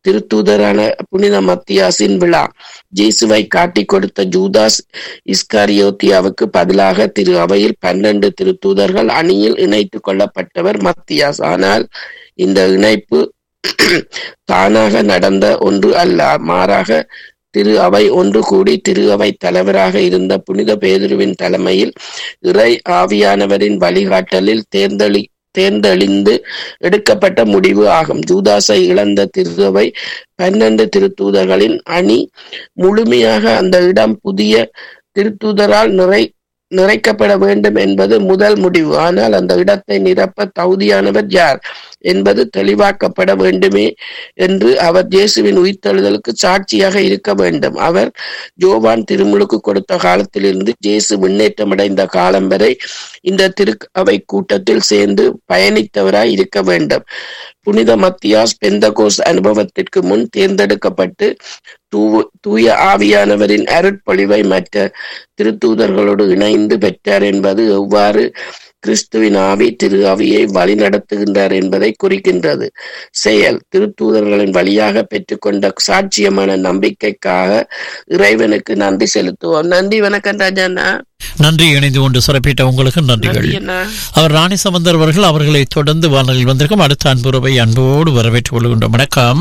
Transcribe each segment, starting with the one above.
திருத்தூதரான புனித மத்தியாசின் விழா ஜேசுவை காட்டிக் கொடுத்த ஜூதாஸ் இஸ்காரியோத்தியாவுக்கு பதிலாக திரு அவையில் பன்னெண்டு திருத்தூதர்கள் அணியில் இணைத்துக் கொள்ளப்பட்டவர் மத்தியாஸ் ஆனால் இந்த இணைப்பு தானாக நடந்த ஒன்று அல்ல மாறாக திரு அவை ஒன்று கூடி திரு அவை தலைவராக இருந்த புனித பேதுருவின் தலைமையில் இறை ஆவியானவரின் வழிகாட்டலில் தேர்ந்தளி தேர்ந்தெளிந்து எடுக்கப்பட்ட முடிவு ஆகும் ஜூதாசை இழந்த திருவை பன்னெண்டு திருத்தூதர்களின் அணி முழுமையாக அந்த இடம் புதிய திருத்தூதரால் நிறை நிறைக்கப்பட வேண்டும் என்பது முதல் முடிவு ஆனால் அந்த இடத்தை நிரப்ப தகுதியானவர் யார் என்பது தெளிவாக்கப்பட வேண்டுமே என்று அவர் இயேசுவின் உயிர்த்தெழுதலுக்கு சாட்சியாக இருக்க வேண்டும் அவர் ஜோவான் திருமுழுக்கு கொடுத்த காலத்திலிருந்து இயேசு முன்னேற்றமடைந்த காலம் வரை இந்த திரு அவை கூட்டத்தில் சேர்ந்து பயணித்தவராய் இருக்க வேண்டும் புனித மத்தியாஸ் பெந்தகோஸ் அனுபவத்திற்கு முன் தேர்ந்தெடுக்கப்பட்டு தூய ஆவியானவரின் அருட்பொழிவை மற்ற திருத்தூதர்களோடு இணைந்து பெற்றார் என்பது எவ்வாறு கிறிஸ்துவின் ஆவி திரு ஆவியை வழி நடத்துகின்றார் என்பதை குறிக்கின்றது செயல் திருத்தூதர்களின் வழியாக பெற்றுக்கொண்ட சாட்சியமான நம்பிக்கைக்காக இறைவனுக்கு நன்றி செலுத்துவோம் நன்றி வணக்கம் ராஜாண்ணா நன்றி இணைந்து கொண்டு சிறப்பிட்ட உங்களுக்கு நன்றிகள் அவர் ராணி சம்பந்தர் அவர்கள் அவர்களை தொடர்ந்து வானலில் வந்திருக்கும் அடுத்த அன்புறவை அன்போடு வரவேற்றுக் கொள்கின்றோம் வணக்கம்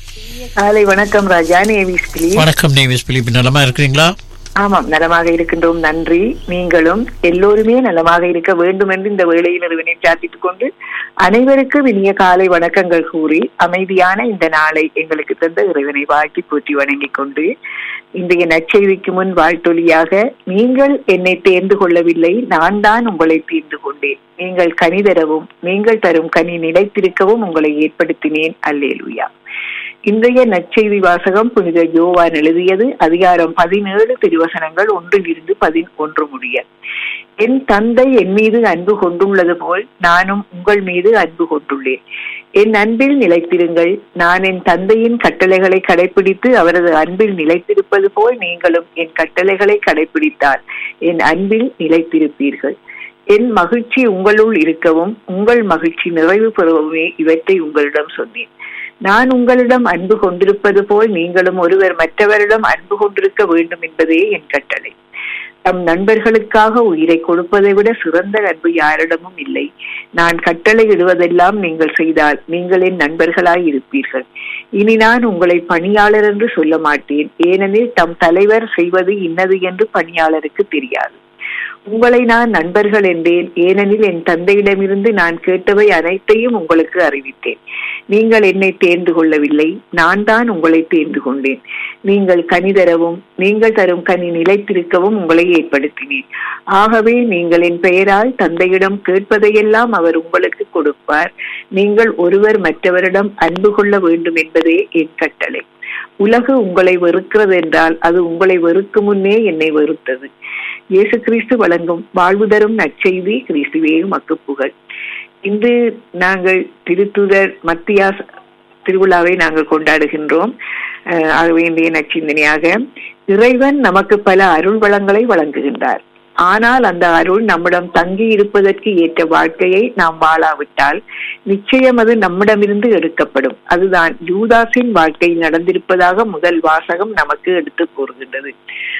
காலை வணக்கம் ராஜா நேவிஸ் பிலிப் வணக்கம் நேவிஸ் பிலிப் நலமா இருக்கிறீங்களா ஆமாம் நலமாக இருக்கின்றோம் நன்றி நீங்களும் எல்லோருமே நலமாக இருக்க வேண்டும் என்று இந்த வேளையில் இறைவனை பிரார்த்தித்துக் கொண்டு அனைவருக்கும் இனிய காலை வணக்கங்கள் கூறி அமைதியான இந்த நாளை எங்களுக்கு தந்த இறைவனை வாழ்த்தி போற்றி வணங்கிக் கொண்டு இன்றைய நற்செய்திக்கு முன் வாழ்த்தொலியாக நீங்கள் என்னை தேர்ந்து கொள்ளவில்லை நான் தான் உங்களை தேர்ந்து கொண்டேன் நீங்கள் கனி தரவும் நீங்கள் தரும் கனி நிலைத்திருக்கவும் உங்களை ஏற்படுத்தினேன் அல்லேலுயா இன்றைய நற்செய்தி வாசகம் புனித யோவான் எழுதியது அதிகாரம் பதினேழு திருவசனங்கள் ஒன்றில் இருந்து பதினொன்று முடிய என் தந்தை என் மீது அன்பு கொண்டுள்ளது போல் நானும் உங்கள் மீது அன்பு கொண்டுள்ளேன் என் அன்பில் நிலைத்திருங்கள் நான் என் தந்தையின் கட்டளைகளை கடைபிடித்து அவரது அன்பில் நிலைத்திருப்பது போல் நீங்களும் என் கட்டளைகளை கடைபிடித்தால் என் அன்பில் நிலைத்திருப்பீர்கள் என் மகிழ்ச்சி உங்களுள் இருக்கவும் உங்கள் மகிழ்ச்சி நிறைவு பெறவுமே இவற்றை உங்களிடம் சொன்னேன் நான் உங்களிடம் அன்பு கொண்டிருப்பது போல் நீங்களும் ஒருவர் மற்றவரிடம் அன்பு கொண்டிருக்க வேண்டும் என்பதே என் கட்டளை தம் நண்பர்களுக்காக உயிரை கொடுப்பதை விட சிறந்த அன்பு யாரிடமும் இல்லை நான் கட்டளை இடுவதெல்லாம் நீங்கள் செய்தால் நீங்கள் என் நண்பர்களாய் இருப்பீர்கள் இனி நான் உங்களை பணியாளர் என்று சொல்ல மாட்டேன் ஏனெனில் தம் தலைவர் செய்வது இன்னது என்று பணியாளருக்கு தெரியாது உங்களை நான் நண்பர்கள் என்றேன் ஏனெனில் என் தந்தையிடமிருந்து நான் கேட்டவை அனைத்தையும் உங்களுக்கு அறிவித்தேன் நீங்கள் என்னை தேர்ந்து கொள்ளவில்லை நான் தான் உங்களை தேர்ந்து கொண்டேன் நீங்கள் கனி தரவும் நீங்கள் தரும் கனி நிலைத்திருக்கவும் உங்களை ஏற்படுத்தினேன் ஆகவே நீங்கள் என் பெயரால் தந்தையிடம் கேட்பதையெல்லாம் அவர் உங்களுக்கு கொடுப்பார் நீங்கள் ஒருவர் மற்றவரிடம் அன்பு கொள்ள வேண்டும் என்பதே என் கட்டளை உலகு உங்களை வெறுக்கிறது என்றால் அது உங்களை வெறுக்கும் முன்னே என்னை வெறுத்தது இயேசு கிறிஸ்து வழங்கும் வாழ்வு தரும் நற்செய்தி கிறிஸ்துவே மக்கு புகழ் இன்று நாங்கள் திருத்துதர் மத்தியாஸ் திருவிழாவை நாங்கள் கொண்டாடுகின்றோம் ஆகவே இன்றைய நச்சிந்தனையாக இறைவன் நமக்கு பல அருள் வளங்களை வழங்குகின்றார் ஆனால் அந்த அருள் நம்மிடம் தங்கி இருப்பதற்கு ஏற்ற வாழ்க்கையை நாம் வாழாவிட்டால் நிச்சயம் அது நம்மிடமிருந்து எடுக்கப்படும் அதுதான் யூதாஸின் வாழ்க்கையில் நடந்திருப்பதாக முதல் வாசகம் நமக்கு எடுத்து கூறுகின்றது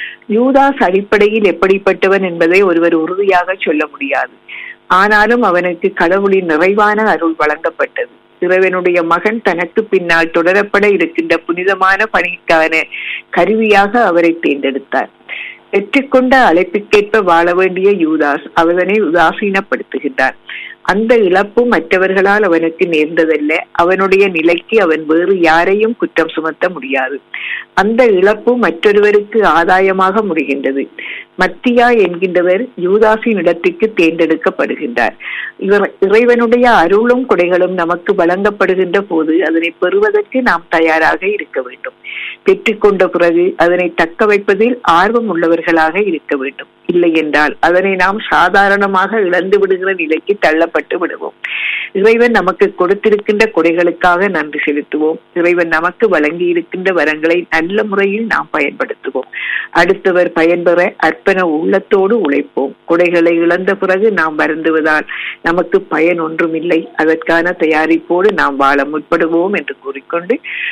யூதாஸ் அடிப்படையில் எப்படிப்பட்டவன் என்பதை ஒருவர் உறுதியாக சொல்ல முடியாது ஆனாலும் அவனுக்கு கடவுளின் நிறைவான அருள் வழங்கப்பட்டது இறைவனுடைய மகன் தனக்கு பின்னால் தொடரப்பட இருக்கின்ற புனிதமான பணிக்கான கருவியாக அவரை தேர்ந்தெடுத்தார் பெற்றுக்கொண்ட அழைப்புக்கேற்ப வாழ வேண்டிய யூதாஸ் அவனை உதாசீனப்படுத்துகின்றார் அந்த இழப்பு மற்றவர்களால் அவனுக்கு நேர்ந்ததல்ல அவனுடைய நிலைக்கு அவன் வேறு யாரையும் குற்றம் சுமத்த முடியாது அந்த இழப்பு மற்றொருவருக்கு ஆதாயமாக முடிகின்றது மத்தியா என்கின்றவர் யூதாசின் இடத்துக்கு தேர்ந்தெடுக்கப்படுகின்றார் இவர் இறைவனுடைய அருளும் கொடைகளும் நமக்கு வழங்கப்படுகின்ற போது அதனை பெறுவதற்கு நாம் தயாராக இருக்க வேண்டும் பெற்றுக்கொண்ட பிறகு அதனை தக்க வைப்பதில் ஆர்வம் உள்ளவர்களாக இருக்க வேண்டும் இல்லை என்றால் அதனை நாம் சாதாரணமாக இழந்து விடுகிற நிலைக்கு தள்ளப்பட்டு விடுவோம் இறைவன் நமக்கு கொடுத்திருக்கின்ற கொடைகளுக்காக நன்றி செலுத்துவோம் இறைவன் நமக்கு வழங்கி இருக்கின்ற வரங்களை நல்ல முறையில் நாம் பயன்படுத்துவோம் அடுத்தவர் பயன்பெற அர்ப்பண உள்ளத்தோடு உழைப்போம் கொடைகளை இழந்த பிறகு நாம் வருந்துவதால் நமக்கு பயன் ஒன்றுமில்லை அதற்கான தயாரிப்போடு நாம் வாழ முற்படுவோம் என்று கூறிக்கொண்டு